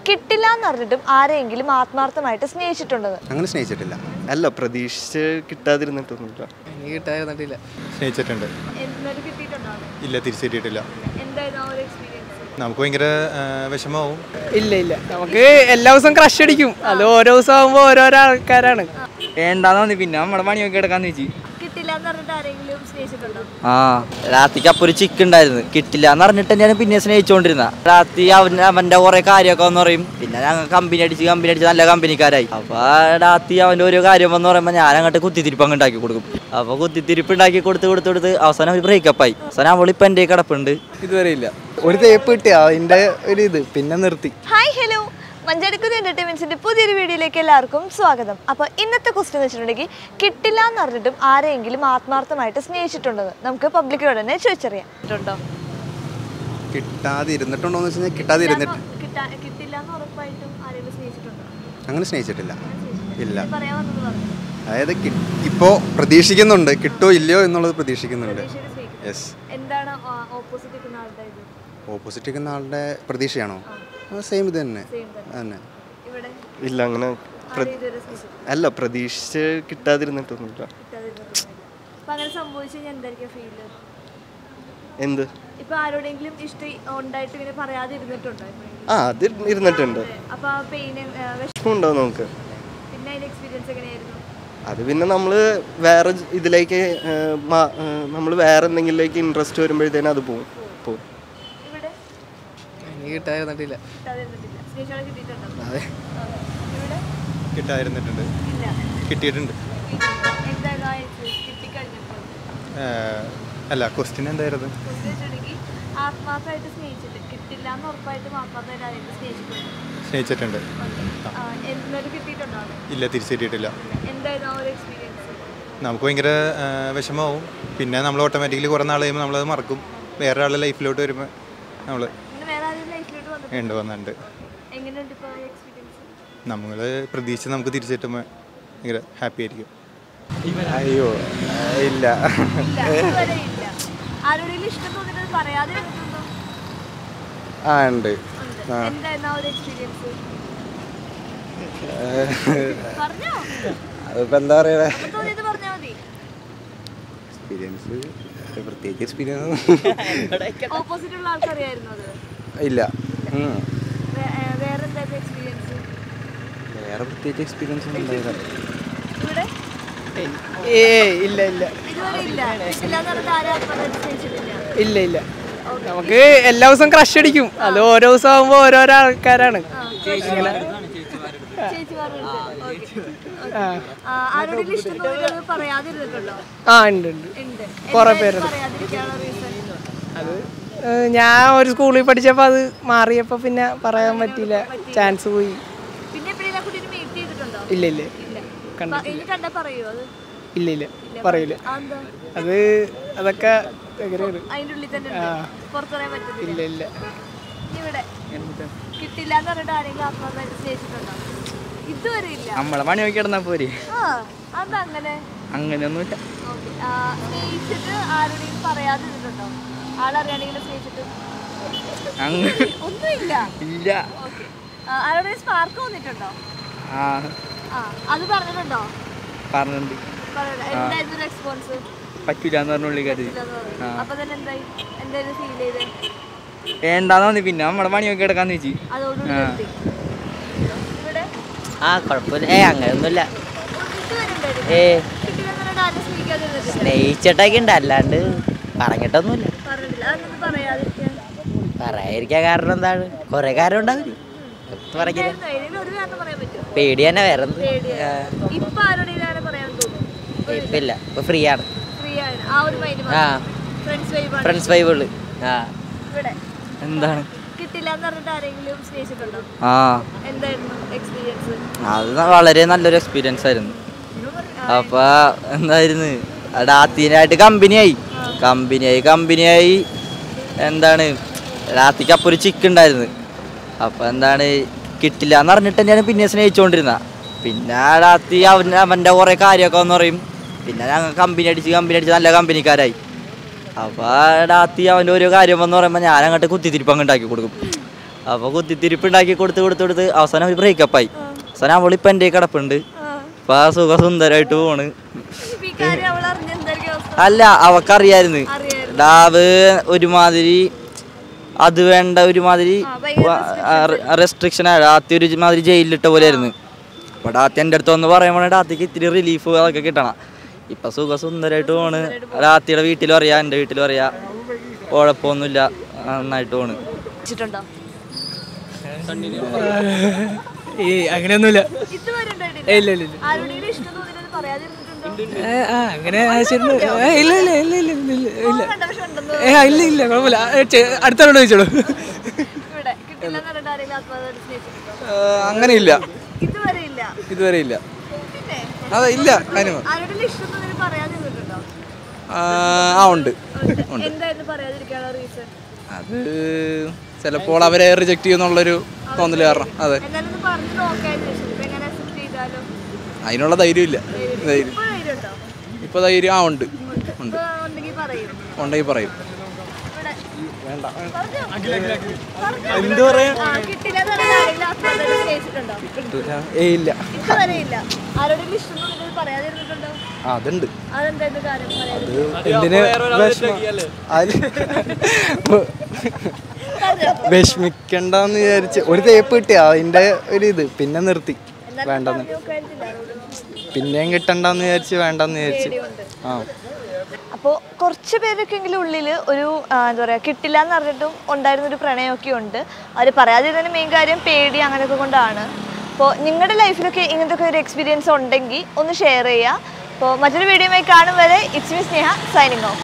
കിട്ടില്ല എന്ന് പറഞ്ഞിട്ടും ആരെങ്കിലും ആത്മാർത്ഥമായിട്ട് സ്നേഹിച്ചിട്ടുണ്ടെന്ന് അങ്ങനെ സ്നേഹിച്ചിട്ടില്ല അല്ല പ്രതീക്ഷിച്ച് കിട്ടാതിരുന്നിട്ടൊന്നുമില്ല എനിക്ക് കിട്ടാതിരുന്നിട്ടില്ല സ്നേഹിച്ചിട്ടുണ്ട് എന്നിട്ട് കിട്ടിയിട്ടുണ്ടോ ഇല്ല തിരിച്ചു കിട്ടിയിട്ടില്ല എന്തായിരുന്നു ആ ഒരു എക്സ്പീരിയൻസ് നമുക്ക് ഭയങ്കര ആ, വിഷമാവും ഇല്ല ഇല്ല നമുക്ക് എല്ലാ ദിവസവും ക്രഷ് അടിക്കും അത് ഓരോ ദിവസം ആകുമ്പോൾ ഓരോരോ ആൾക്കാരാണ് വേണ്ടാന്ന് തോന്നി പിന്നെ നമ്മുടെ പണിയൊക്കെ എടുക്കാന്ന് വെച്ച് കിട്ടില്ല എന്ന് പറഞ്ഞിട്ട് ആരെങ്കിലും സ്നേഹിച്ചിട്ടുണ്ടോ ആ രാത്രിക്ക് അപ്പൊ ഒരു ചിക്ക് ഉണ്ടായിരുന്നു കിട്ടില്ല എന്ന് പറഞ്ഞിട്ട് തന്നെയാണ് പിന്നെ സ്നേഹിച്ചുകൊണ്ടിരുന്ന രാത്രി അവൻ അവന്റെ കുറെ കാര്യമൊക്കെ എന്ന് പറയും പിന്നെ ഞങ്ങൾ കമ്പനി അടിച്ച് കമ്പനി അടിച്ച് നല്ല കമ്പനിക്കാരായി അപ്പൊ രാത്രി അവന്റെ ഒരു കാര്യം എന്ന് പറയുമ്പോൾ ഞാൻ അങ്ങോട്ട് കുത്തിത്തിരിപ്പ് അങ്ങ് ഉണ്ടാക്കി കൊടുക്കും അപ്പൊ കുത്തിത്തിരിപ്പ് ഉണ്ടാക്കി കൊടുത്ത് കൊടുത്ത് കൊടുത്ത് അവസാനം ഒരു ബ്രേക്കപ്പ് ആയി അവസാനം അവളിപ്പോ എന്റെ കിടപ്പുണ്ട് ഇതുവരെ ഇല്ല ഒരു തേപ്പ് കിട്ടിയ അതിന്റെ ഒരു ഇത് പിന്നെ നിർത്തി ഹായ് ഹലോ മഞ്ചാടിക്കുതി എന്റർടൈൻമെന്റ്സിന്റെ പുതിയൊരു വീഡിയോയിലേക്ക് എല്ലാവർക്കും സ്വാഗതം അപ്പോൾ ഇന്നത്തെ ക്വസ്റ്റ്യൻ എന്ന് വെച്ചിട്ടുണ്ടെങ്കിൽ കിട്ടില്ല എന്ന് പറഞ്ഞിട്ടും ആരെങ്കിലും ആത്മാർത്ഥമായിട്ട് സ്നേഹിച്ചിട്ടുണ്ടെന്ന് നമുക്ക് പബ്ലിക്കിനോട് തന്നെ ചോദിച്ചറിയാം ഉണ്ടോ കിട്ടാതിരുന്നിട്ടുണ്ടോ എന്ന് വെച്ച് കഴിഞ്ഞാൽ കിട്ടാതിരുന്നിട്ട് കിട്ടില്ല എന്ന് ഉറപ്പായിട്ടും ആരെങ്കിലും സ്നേഹിച്ചിട്ടുണ്ടോ അങ്ങനെ സ്നേഹിച്ചിട്ടില്ല ഇല്ല പറയാൻ വന്നത് പറഞ്ഞു അതായത് ഇപ്പോൾ പ്രതീക്ഷിക്കുന്നുണ്ട് കിട്ടോ ഇല്ലയോ എന്നുള്ളത് പ്രതീക്ഷിക്കുന്നുണ്ട് യെസ് എന്താണ് ഓപ്പോസിറ്റ് നിൽക്കുന്ന ആളുടെ ഇത് ഓപ്പോസിറ്റ് നിൽക്കുന്ന ആളുടെ പ്രതീക്ഷയാണോ സെയിം ഇത് തന്നെ തന്നെ ഇവിടെ ഇല്ല അങ്ങനെ പ്ര- ആരെയും ഇതുവരെ സ്നേഹിച്ചിട്ടില്ല അല്ല പ്രതീക്ഷിച്ച് കിട്ടാതിരുന്നിട്ടൊന്നുമില്ല അപ്പൊ അങ്ങനെ സംഭവിച്ചു കഴിഞ്ഞാൽ എന്തായിരിക്കും ഫീല് എന്ത് ഇപ്പൊ ആരോടെങ്കിലും ഇഷ്ടം ഉണ്ടായിട്ട് ഇങ്ങനെ പറയാതെ ഇരുന്നിട്ടുണ്ടോ എപ്പോഴെങ്കിലും? ആ അത് ഇരുന്നിട്ടുണ്ട് അപ്പൊ ആ പെയിന് വിഷമം ഉണ്ടാവും നമുക്ക് പിന്നെ അതിന്റെ എക്സ്പീരിയൻസ് എങ്ങനെയായിരുന്നു അത് പിന്നെ നമ്മൾ വേറെ ജ- ഇതിലേക്ക് നമ്മൾ വേറെ എന്തെങ്കിലേക്ക് ഇൻട്രസ്റ്റ് വരുമ്പോഴത്തേനും അത് പോവും പോവും ഇവിടെ എനിക്ക് കിട്ടാതിരുന്നിട്ടില്ല കിട്ടാതെ ഇരുന്നിട്ടില്ല സ്നേഹിച്ചാൽ കിട്ടിയിട്ടുണ്ടോ അതെ ഇവിടെ കിട്ടാതിരുന്നിട്ടുണ്ട് ഇല്ല കിട്ടിയിട്ടുണ്ട് എന്തായിരുന്നു ആ കിട്ടിക്കഴിഞ്ഞപ്പോൾ ആ, അല്ല ക്വസ്റ്റ്യൻ എന്തായിരുന്നു വെച്ചിട്ടുണ്ടെങ്കിൽ ആത്മാർത്ഥമായിട്ട് സ്നേഹിച്ചിട്ട് കിട്ടില്ല എന്ന് ഉറപ്പായിട്ടും ആത്മാർത്ഥമായിട്ട് ആരെങ്കിലും സ്നേഹിച്ചിട്ടുണ്ട് സ്നേഹിച്ചിട്ടുണ്ട് ആ, എന്നിട്ട് കിട്ടിയിട്ടുണ്ടോ അവിടെ? ഇല്ല തിരിച്ചു കിട്ടിയിട്ടില്ല എന്തായിരുന്നു ആ ഒരു എക്സ്പീരിയൻസ് നമുക്ക് ഭയങ്കര ആ, വിഷമാവും പിന്നെ നമ്മൾ ഓട്ടോമാറ്റിക്കലി കുറേ നാൾ കഴിയുമ്പോൾ നമ്മളത് മറക്കും വേറെ ആളുടെ ലൈഫിലോട്ട് വരുമ്പോൾ നമ്മൾ പിന്നെ വേറെ ആരും ലൈഫിലോട്ട് വന്നിട്ട് വേണ്ട വന്നിട്ടുണ്ട് എങ്ങനെയുണ്ട് ഇപ്പോൾ എക്സ്പീരിയൻസ് നമ്മൾ പ്രതീക്ഷിച്ച് നമുക്ക് തിരിച്ചു കിട്ടുമ്പോൾ ഭയങ്കര ഹാപ്പി ആയിരിക്കും അയ്യോ ഇല്ല ഇല്ല ഇതുവരെ ഇല്ല ആരോടെങ്കിലും ഇഷ്ടം തോന്നിട്ട് അത് പറയാതെ ഇരുന്നിട്ടുണ്ടോ ആ ഉണ്ട് ഉണ്ട്. എന്തായിരുന്നു ആ ഒരു എക്സ്പീരിയൻസ് പറഞ്ഞോ അതിപ്പോൾ എന്താ പറയുക അപ്പൊ തോന്നിയത് പറഞ്ഞാൽ മതി എക്സ്പീരിയൻസ് പ്രത്യേകിച്ച് എക്സ്പീരിയൻസ് ഓപ്പോസിറ്റ് ഉള്ള ആൾക്കറിയായിരുന്നു അത് ഇല്ല ഉം. വേ- ഏ, വേറെ എന്തായിരുന്നു എക്സ്പീരിയൻസ് വേറെ പ്രത്യേകിച്ച് എക്സ്പീരിയൻസ് ഒന്നും ഉണ്ടായില്ല ഇവിടെ ഏ ഇല്ല ഇല്ല ഇതുവരെ ഇല്ല കിട്ടില്ല എന്ന് പറഞ്ഞിട്ട് ആരും ആത്മഹത്യ സ്നേഹിച്ചിട്ടില്ല ഇല്ല ഇല്ല നമുക്ക് എല്ലാ ദിവസവും ക്രഷ് അടിക്കും അത് ഓരോ ദിവസം ആകുമ്പോൾ ഓരോരോ ആൾക്കാരാണ് ഇങ്ങനെ ചേച്ചിമാരുണ്ട് ഓക്കെ ആ ആരോടെങ്കിലും ഇഷ്ടം തോന്നിയിട്ട് അത് പറയാതിരുന്നിട്ടുണ്ടോ ആ ഉണ്ട് ഉണ്ട് ഉണ്ട് കുറേ എന്തായിരുന്നു പേരുണ്ട്. പറയാതിരിക്കാനുള്ള റീസൺ അത് ഏഹ്, ഞാൻ ഒരു സ്കൂളിൽ പഠിച്ചപ്പോൾ അത് മാറിയപ്പോൾ പിന്നെ പറയാൻ പറ്റിയില്ല ചാൻസ് പോയി പിന്നെ എപ്പോഴെങ്കിലും കുട്ടീനെ മീറ്റ് ചെയ്തിട്ടുണ്ടോ ഇല്ല ഇല്ല ഇല്ല കണ്ടു പ- ഇനി കണ്ടാ പറയോ അത് ഇല്ല ഇല്ല പറയില്ല അതെന്താ അത് അതൊക്കെ എങ്ങനെയാണ് അതിന്റെ ഉള്ളിൽ തന്നെ ഉണ്ട്. പുറത്തുപറയാൻ പറ്റുന്നില്ല ഇല്ല ഇല്ല ഇനി ഇവിടെ കിട്ടില്ല എന്ന് പറഞ്ഞിട്ട് ആരെങ്കിലും ആത്മാർത്ഥമായിട്ട് സ്നേഹിച്ചിട്ടുണ്ടോ ഇതുവരെ ഇല്ല നമ്മളെ പണിയൊക്കെ കിടന്നാ പോരെ ആ അതെന്താ അങ്ങനെ അങ്ങനെയൊന്നുമില്ല ഓക്കെ സ്നേഹിച്ചിട്ട് ആരോടെങ്കിലും പറയാതെ ഇരുന്നിട്ടുണ്ടോ ആളറിയാണെങ്കിലും സ്നേഹിച്ചിട്ട് അങ്ങ് ഒന്നുമില്ല ഇല്ല ഓക്കെ ആരോടെങ്കിലും സ്പാർക്ക് തോന്നിട്ടുണ്ടോ ആ ആ അത് പറഞ്ഞിട്ടുണ്ടോ പറഞ്ഞിട്ടുണ്ട് പറഞ്ഞിട്ടുണ്ടോ? എന്തായിരുന്നു റെസ്പോൺസ് പറ്റൂല എന്ന് പറഞ്ഞുള്ളി കരുതി അപ്പൊ തന്നെ എന്തായി എന്തായാലും ഫീൽ ചെയ്ത് വേണ്ടാന്ന് തോന്നി പിന്നെ നമ്മുടെ പണിയൊക്കെ എടുക്കാന്ന് വെച്ച് അതോടുകൂടി നിർത്തി ഇവിടെ ആ കുഴപ്പമില്ല ഏ അങ്ങനെയൊന്നുമില്ല ഇതുവരെ ഉണ്ടായിരുന്നു ഏ കിട്ടില്ല എന്ന് പറഞ്ഞിട്ട് ആരും സ്നേഹിക്കാതെ ഇരുന്നിട്ടില്ല സ്നേഹിച്ചിട്ടൊക്കെ ഉണ്ട് അല്ലാണ്ട് പറഞ്ഞിട്ടൊന്നുമില്ല പറഞ്ഞിട്ടില്ല അതൊന്നും പറയാതിരിക്കാൻ പറയാതിരിക്കാൻ കാരണം എന്താണ് കുറെ കാര്യം ഉണ്ടാവില്ല പറഞ്ഞില്ല എന്തായിരുന്നു? ഏതെങ്കിലും ഒരു കാരണം പറയാൻ പറ്റുമോ പേടി തന്നെ വേറെ എന്ത്? പേടിയാ ഇപ്പൊ ആരോടെങ്കിലും അങ്ങനെ പറയാൻ തോന്നും ഇപ്പൊ ഇല്ല ഇപ്പൊ ഫ്രീ ആണ് ഫ്രീ ആണ് ആ ഒരു മൈൻഡ് ആ ഫ്രണ്ട്സ് വൈബാണ് ഫ്രണ്ട്സ് വൈബുള്ളു ആ ഇവിടെ എന്താണ് കിട്ടില്ല എന്ന് പറഞ്ഞിട്ട് ആരെങ്കിലും സ്നേഹിച്ചിട്ടുണ്ടോ ആ എന്തായിരുന്നു എക്സ്പീരിയൻസ് അത് വളരെ നല്ലൊരു എക്സ്പീരിയൻസ് ആയിരുന്നു അപ്പൊ എന്തായിരുന്നു രാത്രിനായിട്ട് കമ്പനിയായി കമ്പനിയായി കമ്പനിയായി എന്താണ് രാത്രിക്ക് അപ്പോൾ ഒരു ചിക്ക് ഉണ്ടായിരുന്നു അപ്പൊ എന്താണ് കിട്ടില്ല എന്ന് പറഞ്ഞിട്ട് തന്നെയാണ് പിന്നെ സ്നേഹിച്ചുകൊണ്ടിരുന്ന പിന്നെ രാത്രി അവൻ അവൻ്റെ കുറേ കാര്യമൊക്കെ എന്ന് പറയും പിന്നെ ഞങ്ങൾ കമ്പനി അടിച്ച് കമ്പനി അടിച്ച് നല്ല കമ്പനിക്കാരായി അപ്പോൾ രാത്രി അവൻ്റെ ഓരോ കാര്യം എന്ന് പറയുമ്പോൾ ഞാൻ അങ്ങോട്ട് കുത്തിത്തിരിപ്പ് അങ്ങ് ഉണ്ടാക്കി കൊടുക്കും അപ്പോൾ കുത്തിത്തിരിപ്പ് ഉണ്ടാക്കി കൊടുത്ത് കൊടുത്ത് കൊടുത്ത് അവസാനം ഒരു ബ്രേക്കപ്പായി അവസാനം അവളിപ്പോൾ എൻ്റെ കിടപ്പുണ്ട് അപ്പോൾ ആ സുഖ സുന്ദരമായിട്ട് പോണ് ഇപ്പൊ ഈ കാര്യം അവൾ അറിഞ്ഞ എന്തായിരിക്കും അവസ്ഥ അല്ല അവക്കറിയായിരുന്നു അറിയായിരുന്നു. ഡാവ് ഒരുമാതിരി അത് വേണ്ട ഒരുമാതിരി ആ, ഭയങ്കര റെസ്ട്രിക്ഷൻ ആയി ആദ്യം ഒരുമാതിരി ജയിലിലിട്ട പോലെ ആയിരുന്നു അപ്പോൾ ഡാത്തി എൻ്റെ അടുത്ത് വന്ന് പറയുമ്പോൾ ഡാത്തിക്ക് ഇത്തിരി റിലീഫ് അതൊക്കെ കിട്ടണം ഇപ്പൊ സുഖ സുന്ദരമായിട്ട് പോണ് ഡാത്തിയുടെ വീട്ടിലും അറിയാം എൻ്റെ വീട്ടിലും അറിയാം കുഴപ്പമൊന്നുമില്ല നന്നായിട്ട് പോണ് വെച്ചിട്ടുണ്ടോ ഈ അങ്ങനെയൊന്നുമില്ല ഇതുവരെ ഉണ്ടായിട്ടില്ല ഇല്ല ഇല്ല ഇല്ല ആരുടെയും ഇഷ്ടം തോന്നിയത് പറയാതിരുന്നിട്ടുണ്ടോ ഏ, ആ അങ്ങനെ ആവശ്യം ഇല്ല ഇല്ല ഇല്ല ഇല്ല ഇല്ല ഇല്ല ഇല്ല കണ്ട പക്ഷെ ഉണ്ടെന്ന് ഏ ഇല്ല ഇല്ല കുഴപ്പമില്ല ഏ, ചെ- അടുത്തോട് ചോദിച്ചോളൂ ഇവിടെ കിട്ടില്ല എന്ന് പറഞ്ഞിട്ട് ആരെങ്കിലും ആത്മാർത്ഥമായിട്ട് സ്നേഹിച്ചിട്ടുണ്ടോ അങ്ങനെ ഇല്ല ഇതുവരെ ഇല്ല ഇതുവരെ ഇല്ല പിന്നെ അതെ ഇല്ല കാര്യം ആരുടെയും ഇഷ്ടം തോന്നിയത് പറയാതിരുന്നിട്ടുണ്ടോ ആ ഉണ്ട് ഉണ്ട്. എന്തായിരുന്നു പറയാതിരിക്കാനുള്ള റീസൺ അത് ചിലപ്പോൾ അവരെ റിജക്ട് ചെയ്യുന്നുള്ളൊരു തോന്നല് കാരണം അതെ എന്നാലും ഒന്ന് പറഞ്ഞു നോക്കായിരുന്നു ഇപ്പൊ എങ്ങനെ അക്സെപ്റ്റ് ചെയ്താലും അതിനുള്ള ധൈര്യം ഇല്ല ധൈര്യം ഇപ്പൊ ധൈര്യം ഉണ്ടോ ഇപ്പൊ ധൈര്യം ആ ഉണ്ട് ഉണ്ട് ഇപ്പൊ ഉണ്ടെങ്കിൽ പറയും ഉണ്ടെങ്കിൽ പറയും ഇവിടെ പറഞ്ഞോ. എന്ത് പറയാ കിട്ടില്ല എന്ന് പറഞ്ഞാൽ ആരെങ്കിലും ആത്മാർത്ഥമായിട്ട് സ്നേഹിച്ചിട്ടുണ്ടോ ഏ ഇല്ല ഇതുവരെ ഇല്ല ആരോടെങ്കിലും ഇഷ്ടം തോന്നിയത് പറയാതിരുന്നിട്ടുണ്ടോ അതുണ്ട് അതെന്തായിരുന്നു കാര്യം പറയാതിരുന്നത് എന്തിന് വിഷമം അതില് വിഷമിക്കണ്ടെന്ന് വിചാരിച്ച് ഒരു തേപ്പ് കിട്ടി അതിന്റെ ഒരു ഇത് പിന്നെ നിർത്തി വേണ്ടെന്ന് നോക്കായിരുന്നില്ല ആരോടും പിന്നെയും കിട്ടണ്ടെന്ന് വിചാരിച്ച് വേണ്ടെന്ന് വിചാരിച്ച് ആ അപ്പോൾ കുറച്ച് പേരൊക്കെങ്കിലും ഉള്ളിൽ ഒരു ആ, എന്താ പറയുക കിട്ടില്ല എന്ന് പറഞ്ഞിട്ടും ഉണ്ടായിരുന്ന ഒരു പ്രണയമൊക്കെ ഉണ്ട് അവർ പറയാതിരുന്നതിന് മെയിൻ കാര്യം പേടി അങ്ങനെയൊക്കെ കൊണ്ടാണ് അപ്പോൾ നിങ്ങളുടെ ലൈഫിലൊക്കെ ഇങ്ങനത്തെ ഒക്കെ ഒരു എക്സ്പീരിയൻസ് ഉണ്ടെങ്കിൽ ഒന്ന് ഷെയർ ചെയ്യുക അപ്പോൾ മറ്റൊരു വീഡിയോയുമായി കാണും വരെ it's me Sneha signing of